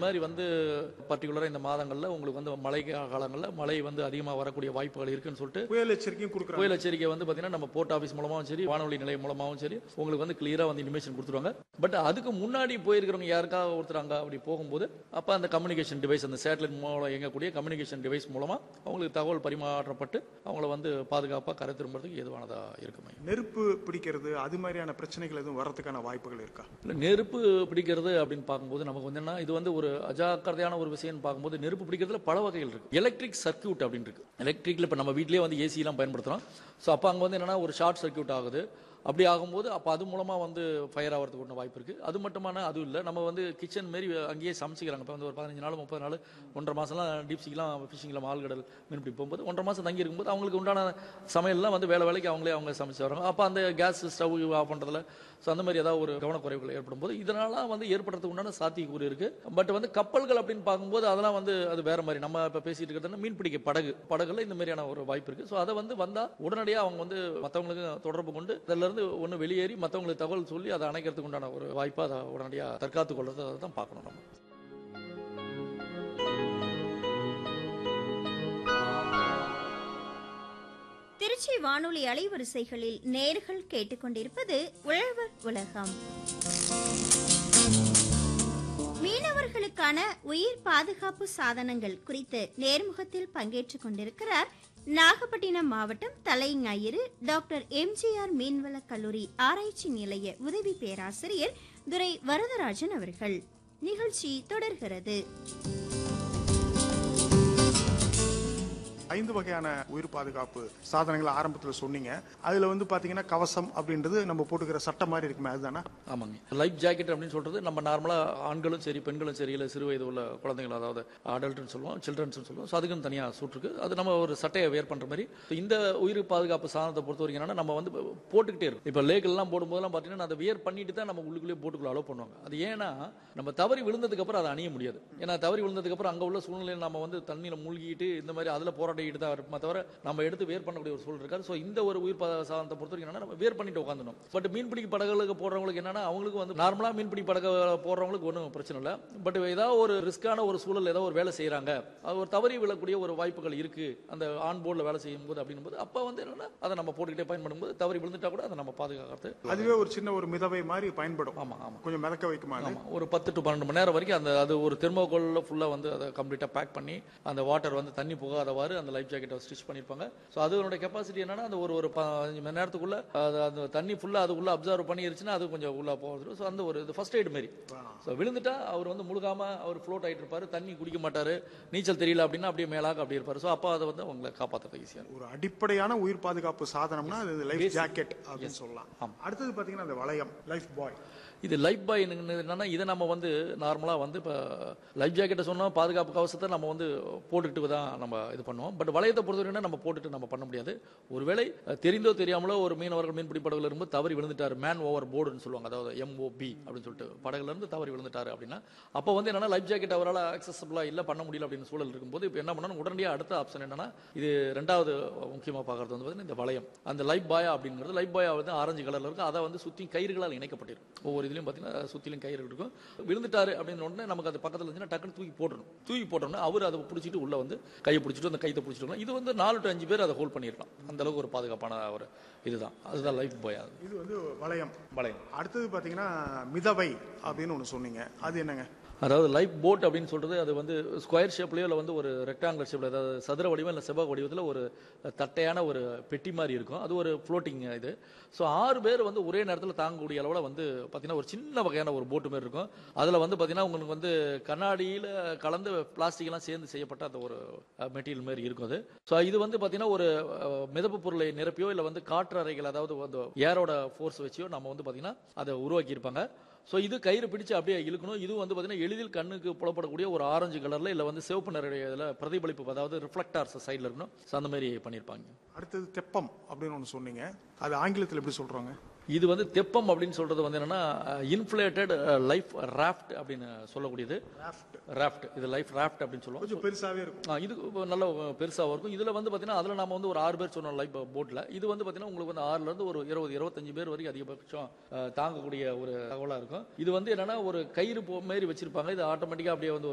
மாதிரி வந்து பர்டிகுலராக இந்த மாதங்களில் உங்களுக்கு வந்து மழை காலங்களில் மழை வந்து அதிகமாக வரக்கூடிய வாய்ப்புகள் இருக்குன்னு சொல்லிட்டு புயல் எச்சரிக்கையும் கொடுக்குறாங்க புயல் எச்சரிக்கை வந்து பார்த்தீங்கன்னா நம்ம போர்ட் ஆஃபீஸ் மூலமாகவும் சரி வானொலி நிலையம் மூலமாகவும் சரி உங்களுக்கு வந்து கிளியராக வந்து இன்ஃபர்மேஷன் கொடுத்துருவாங்க பட் அதுக்கு முன்னாடி போயிருக்கிறவங்க யாருக்காக ஒருத்தர் அங்கே அப்படி போகும்போது அப்போ அந்த கம்யூனிகேஷன் டிவைஸ் அந்த சேட்டலைட் மூலம் இயங்கக்கூடிய கம்யூனிகேஷன் டிவைஸ் மூலமாக அவங்களுக்கு தகவல் பரிமாற்றப்பட்டு அவங்கள வந்து பாதுகாப்பாக கரை திரும்புறதுக்கு எதுவானதாக இருக்குமே நெருப்பு பிடிக்கிறது அது மாதிரியான பிரச்சனைகள் எதுவும் வரதுக்கான வாய்ப்புகள் இருக்கா இல்லை நெருப்பு பிடிக்கிறது அப்படின்னு பார்க்கும்போது நமக்கு வந்து என்ன இது வந்து ஒரு அஜாக்கிரதையான ஒரு விஷயம்னு பார்க்கும்போது நெருப்பு பிடிக்கிறதுல பல வகைகள் இருக்கு எலக்ட்ரிக் சர்க்யூட் அப்படின்னு இருக்கு எலக்ட்ரிக்ல இப்போ நம்ம வீட்லயே வந்து ஏசிலாம் பயன்படுத்துறோம் ஸோ அப்போ அங்கே வந்து என்னன்னா ஒரு ஷார்ட் சர்க்யூட் ஆகுது அப்படி ஆகும்போது அப்போ அது மூலமாக வந்து ஃபயர் ஆகிறதுக்கு ஒன்று வாய்ப்பு இருக்குது அது மட்டுமான அதுவும் இல்லை நம்ம வந்து கிச்சன் மாரி அங்கேயே சமைச்சிக்கிறாங்க இப்போ வந்து ஒரு பதினஞ்சு நாள் முப்பது நாள் ஒன்றரை மாதம்லாம் டீப்சிக்கெலாம் ஃபிஷிங்கில் ஆழ்கடல் மீன்பிடி போகும்போது ஒன்றரை மாதம் தங்கி இருக்கும்போது அவங்களுக்கு உண்டான சமையல்லாம் வந்து வேலை வேலைக்கு அவங்களே அவங்க சமைச்சு வராங்க அப்போ அந்த கேஸ் ஸ்டவ் ஆஃப் பண்ணுறதுல ஸோ அந்த மாதிரி ஏதாவது ஒரு கவனக்குறைவுகள் ஏற்படும் போது இதனால வந்து ஏற்படுறதுக்கு உண்டான சாத்தியக்கூறு இருக்கு பட் வந்து கப்பல்கள் அப்படின்னு பார்க்கும்போது அதெல்லாம் வந்து அது வேற மாதிரி நம்ம இப்போ பேசிட்டு இருக்கிறது மீன் பிடிக்க படகு படகுல இந்த மாதிரியான ஒரு வாய்ப்பு இருக்கு ஸோ அதை வந்து வந்தா உடனடியாக அவங்க வந்து மற்றவங்களுக்கு தொடர்பு கொண்டு அதுல இருந்து ஒன்று வெளியேறி மற்றவங்களுக்கு தகவல் சொல்லி அதை அணைக்கிறதுக்கு உண்டான ஒரு வாய்ப்பை அதை உடனடியாக தற்காத்து கொள்றதை தான் பார்க்கணும் நம்ம திருச்சி வானொலி அலைவரிசைகளில் நேர்கள் கேட்டுக்கொண்டிருப்பது உழவர் உலகம் மீனவர்களுக்கான உயிர் பாதுகாப்பு சாதனங்கள் குறித்து நேர்முகத்தில் பங்கேற்றுக் கொண்டிருக்கிறார் நாகப்பட்டினம் மாவட்டம் தலைஞாயிறு டாக்டர் எம்ஜிஆர் மீன்வளக் கல்லூரி ஆராய்ச்சி நிலைய உதவி பேராசிரியர் துரை வரதராஜன் அவர்கள் நிகழ்ச்சி தொடர்கிறது ஐந்து வகையான உயிர் பாதுகாப்பு சாதனங்கள் ஆரம்பத்தில் சொன்னீங்க அதுல வந்து பாத்தீங்கன்னா கவசம் அப்படின்றது நம்ம போட்டுக்கிற சட்டை மாதிரி இருக்குமே அதுதானே ஆமாங்க லைஃப் ஜாக்கெட் அப்படின்னு சொல்றது நம்ம நார்மலாக ஆண்களும் சரி பெண்களும் சரி இல்லை சிறு வயது உள்ள குழந்தைகள் அதாவது அடல்ட்னு சொல்லுவோம் சில்ட்ரன்ஸ் சொல்லுவோம் ஸோ அதுக்குன்னு தனியாக சூட் இருக்கு அது நம்ம ஒரு சட்டையை வேர் பண்ற மாதிரி இந்த உயிர் பாதுகாப்பு சாதனத்தை பொறுத்த வரைக்கும் என்னன்னா நம்ம வந்து போட்டுக்கிட்டே இருக்கும் இப்போ லேக்கெல்லாம் போடும்போதெல்லாம் பார்த்தீங்கன்னா அதை வியர் பண்ணிட்டு தான் நம்ம உள்ளுக்குள்ளேயே போட்டுக்குள்ள அலோவ் பண்ணுவாங்க அது ஏன்னா நம்ம தவறி விழுந்ததுக்கு அப்புறம் அதை அணிய முடியாது ஏன்னா தவறி விழுந்ததுக்கு அப்புறம் அங்கே உள்ள சூழ்நிலையில் நம்ம வந்து தண்ணியில் மூழ்கிட்டு இந்த மாதிரி அதில் போராடிட்டு தான் இருக்குமே தவிர நம்ம எடுத்து வேர் பண்ணக்கூடிய ஒரு சூழல் இருக்காது ஸோ இந்த ஒரு உயிர் பா- சாதனத்தை பொறுத்த வரைக்கும் என்னன்னா நம்ம வேர் பண்ணிட்டு உட்காந்துடும் பட் மீன்பிடி படகுகளுக்கு போடுறவங்களுக்கு என்னன்னா அவங்களுக்கு வந்து நார்மலா மீன்பிடி படகு போடுறவங்களுக்கு ஒன்றும் பிரச்சனை இல்லை பட் ஏதாவது ஒரு ரிஸ்கான ஒரு சூழல் ஏதாவது ஒரு வேலை செய்யறாங்க அது ஒரு தவறி விழக்கூடிய ஒரு வாய்ப்புகள் இருக்கு அந்த ஆன் போர்டில் வேலை செய்யும் போது அப்படின்னும் போது அப்போ வந்து என்னன்னா அதை நம்ம போட்டுக்கிட்டே பயன்படும் போது தவறி விழுந்துட்டா கூட அதை நம்ம பாதுகாக்கிறது அதுவே ஒரு சின்ன ஒரு மிதவை மாதிரி பயன்படும் ஆமா ஆமா கொஞ்சம் மிதக்க வைக்குமா அது? ஆமா ஒரு பத்து டு பன்னெண்டு மணி நேரம் வரைக்கும் அந்த அது ஒரு தெர்மோகோல்ல ஃபுல்லா வந்து அதை கம்ப்ளீட்டா பேக் பண்ணி அந்த வாட்டர் வந்து தண்ணி போகாதவாறு அந்த லைஃப் ஜாக்கெட்டை ஸ்டிச் பண்ணிருப்பாங்க ஸோ அதோட கெப்பாசிட்டி என்னன்னா அந்த ஒரு ஒரு பதினஞ்சு மணி நேரத்துக்குள்ள அது அந்த தண்ணி ஃபுல்லா அதுக்குள்ள அப்சர்வ் பண்ணிருச்சுன்னா அது கொஞ்சம் உள்ள போகுது ஸோ அந்த ஒரு இது ஃபர்ஸ்ட் எய்ட் மாதிரி ஸோ விழுந்துட்டா அவர் வந்து முழுகாம அவர் ஃப்ளோட் ஆயிட்டு இருப்பாரு தண்ணி குடிக்க மாட்டாரு நீச்சல் தெரியல அப்படின்னா அப்படியே மேலாக அப்படியே இருப்பாரு ஸோ அப்போ அதை வந்து அவங்களை காப்பாற்றுறது ஈஸியாக ஒரு அடிப்படையான உயிர் பாதுகாப்பு சாதனம்னா அது லைஃப் ஜாக்கெட் அப்படின்னு சொல்லலாம் அடுத்தது பாத்தீங்கன்னா அந்த வளையம் லைஃப் பாய் இது லைஃப் பாய் என்னன்னா இதை நம்ம வந்து நார்மலாக வந்து இப்போ லைஃப் ஜாக்கெட்டை சொன்னோம் பாதுகாப்பு கவசத்தை நம்ம வந்து போட்டுட்டு தான் நம்ம இது பண்ணுவோம் பட் வளையத்தை பொறுத்தவரைக்கும் நம்ம போட்டுட்டு நம்ம பண்ண முடியாது ஒருவேளை அஹ், தெரிந்தோ தெரியாமலோ ஒரு மீனவர்கள் மீன்பிடி படகுல இருந்து தவறி விழுந்துட்டாரு மேன் ஓவர் போர்டுன்னு சொல்லுவாங்க அதாவது எம்ஓபி அப்படின்னு சொல்லிட்டு படகுல இருந்து தவறி விழுந்துட்டாரு அப்படின்னா அப்போ வந்து என்னன்னா லைஃப் ஜாக்கெட் அவரால் அக்சசபிளா இல்லை பண்ண முடியல அப்படின்னு சூழல் இருக்கும்போது இப்போ என்ன பண்ணணும் உடனடியாக அடுத்த ஆப்ஷன் என்னன்னா இது ரெண்டாவது முக்கியமாக பார்க்கறது வந்து பார்த்தீங்கன்னா இந்த வளையம் அந்த லைஃப் பாயா அப்படிங்கிறது லைஃப் பாயா வந்து ஆரஞ்சு கலர்ல இருக்கும் அதை வந்து சுற்றி கயிறுகளால் இணைக்கப்பட்டிருக்கும் ஒவ்வொரு இதுலையும் பார்த்தீங்கன்னா சுற்றிலும் கயிறு இருக்கும் விழுந்துட்டாரு அப்படின்னு உடனே நமக்கு அது பக்கத்தில் இருந்துச்சுன்னா டக்குன்னு தூக்கி போட்டுரும் தூக்கி போட்டோம்னா அவர் அதை பிடிச்சிட்டு உள்ள வந்து கையை பிடிச்சிட்டு அந்த கைத்தை பிடிச்சிட்டு இது வந்து நாலு டு அஞ்சு பேர் அதை ஹோல்ட் பண்ணிடலாம் அந்த அளவுக்கு ஒரு பாதுகாப்பான ஒரு இதுதான் அதுதான் லைஃப் பாய் அது இது வந்து வளையம் வளையம் அடுத்தது பாத்தீங்கன்னா மிதவை அப்படின்னு ஒண்ணு சொன்னீங்க அது என்னங்க அதாவது லைஃப் போட் அப்படின்னு சொல்றது அது வந்து ஸ்கொயர் ஷேப்லயோ இல்லை வந்து ஒரு ரெக்டாங்குலர் ஷேப்ல அதாவது சதுர வடிவம் இல்லை செவ்வக வடிவத்தில் ஒரு தட்டையான ஒரு பெட்டி மாதிரி இருக்கும் அது ஒரு ஃப்ளோட்டிங் இது ஸோ ஆறு பேர் வந்து ஒரே நேரத்தில் தாங்கக்கூடிய அளவில் வந்து பார்த்தீங்கன்னா ஒரு சின்ன வகையான ஒரு போட்டு மாதிரி இருக்கும் அதில் வந்து பார்த்தீங்கன்னா உங்களுக்கு வந்து கண்ணாடியில் கலந்து பிளாஸ்டிக் எல்லாம் சேர்ந்து செய்யப்பட்ட அந்த ஒரு மெட்டீரியல் மாதிரி இருக்கும் அது ஸோ இது வந்து பார்த்தீங்கன்னா ஒரு அஹ், மிதப்பு பொருளை நிரப்பியோ இல்லை வந்து காற்று அறைகள் அதாவது வந்து ஏரோட ஃபோர்ஸ் வச்சியோ நம்ம வந்து பார்த்தீங்கன்னா அதை உருவாக்கியிருப்பாங்க ஸோ இது கயிறு பிடிச்சு அப்படியே இழுக்கணும் இது வந்து பார்த்தீங்கன்னா எளிதில் கண்ணுக்கு புலப்படக்கூடிய ஒரு ஆரஞ்சு கலர்ல இல்லை வந்து சிவப்பு நிற இதில் பிரதிபலிப்பு அதாவது ரிஃப்ளெக்டார்ஸ் சைடில் இருக்கணும் ஸோ அந்த மாதிரி பண்ணியிருப்பாங்க அடுத்தது தெப்பம் அப்படின்னு ஒண்ணு சொன்னீங்க அது ஆங்கிலத்தில் எப்படி சொல்றாங்க இது வந்து தெப்பம் அப்படின்னு சொல்றது வந்து என்னன்னா இன்ஃப்ளேட்டட் லைஃப் ராஃப்ட் அப்படின்னு சொல்லக்கூடியது ராஃப்ட் ராஃப்ட் இது லைஃப் ராஃப்ட் அப்படின்னு சொல்லுவோம் கொஞ்சம் பெருசாவே இருக்கும் ஆ, இது நல்ல பெருசாக இருக்கும் இதில் வந்து பார்த்தீங்கன்னா அதில் நம்ம வந்து ஒரு ஆறு பேர் சொன்னோம் லைஃப் போட்டில் இது வந்து பார்த்தீங்கன்னா உங்களுக்கு வந்து ஆறுல இருந்து ஒரு இருபது இருபத்தஞ்சு பேர் வரைக்கும் அதிகபட்சம் அஹ், தாங்கக்கூடிய ஒரு தகவலாக இருக்கும் இது வந்து என்னன்னா ஒரு கயிறு போ மாரி வச்சிருப்பாங்க இது ஆட்டோமேட்டிக்காக அப்படியே வந்து